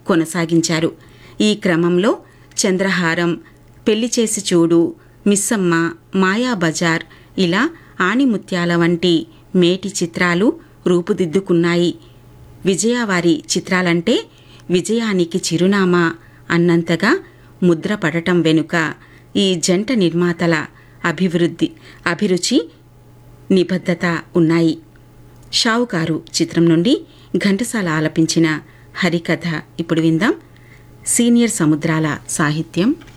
కొనసాగించారు ఈ క్రమంలో చంద్రహారం పెళ్లి చేసి చూడు మిస్సమ్మ మాయాబజార్ ఇలా ఆణిముత్యాల వంటి మేటి చిత్రాలు రూపుదిద్దుకున్నాయి విజయ వారి చిత్రాలంటే విజయానికి చిరునామా అన్నంతగా ముద్రపడటం వెనుక ఈ జంట నిర్మాతల అభివృద్ధి అభిరుచి నిబద్ధత ఉన్నాయి షావుకారు చిత్రం నుండి ఘంటసాల ఆలపించిన హరికథ ఇప్పుడు విందాం సీనియర్ సముద్రాల సాహిత్యం